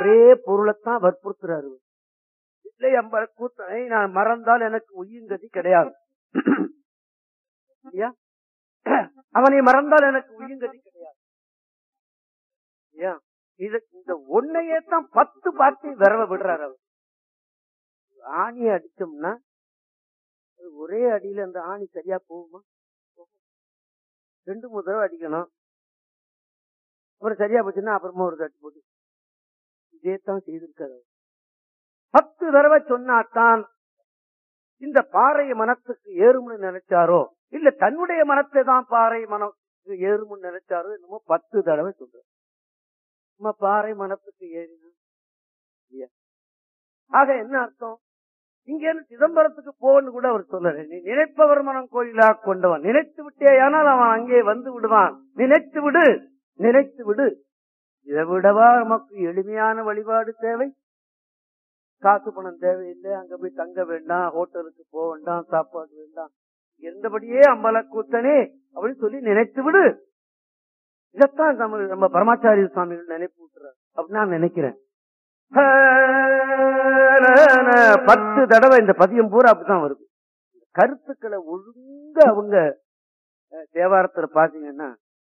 ஒரே பொருளைத்தான் வற்புறுத்துறாரு இல்லை அம்ப கூத்தனை நான் மறந்தால் எனக்கு உயிர்கதி கிடையாது இல்லையா? அவனை மறந்தால் எனக்கு உயிர்கதி கிடையாது இல்லையா? இது இந்த ஒன்னையே தான் பத்து பாட்டி விரவ விடுறாரு அவர் ஆணியை அடிச்சோம்னா அது ஒரே அடியில அந்த ஆணி சரியா போகுமா போகும். ரெண்டு மூணு தடவை அடிக்கணும் அப்புறம் சரியா போச்சுன்னா அப்புறமா ஒரு தட்டு போட்டு இதே தான் செய்திருக்காரு அவர். பத்து தடவை சொன்னாதான் இந்த பாறை மனத்துக்கு ஏறும்னு நினைச்சாரோ இல்ல தன்னுடைய மனத்தை தான் பாறை மனத்துக்கு ஏறும்னு நினைச்சாரோ என்னமோ பத்து தடவை சொல்றாரு நம்ம பாறை மனத்துக்கு ஏறினா இல்லையா? ஆக என்ன அர்த்தம் இங்க இருந்து சிதம்பரத்துக்கு போன்னு கூட அவர் சொல்லல நீ நினைப்பவர் மனம் கோயிலா கொண்டவன் நினைத்து விட்டேயானால் அவன் அங்கே வந்து விடுவான் நினைத்து விடு நினைத்து விடு இதை விடவா நமக்கு எளிமையான வழிபாடு தேவை காசு பணம் தேவையில்லை அங்க போய் தங்க வேண்டாம் ஹோட்டலுக்கு போக வேண்டாம் சாப்பாடு வேண்டாம் இருந்தபடியே அம்பல கூத்தனே அப்படின்னு சொல்லி நினைத்து விடு இதைத்தான் நம்ம நம்ம பரமாச்சாரிய சுவாமிகள் நினைப்பு விட்டுறாரு அப்படின்னு நான் நினைக்கிறேன் பத்து தடவை இந்த பதியம் பூரா அப்படிதான் வருது கருத்துக்களை ஒழுங்க அவங்க அஹ், தேவாரத்துல பாத்தீங்கன்னா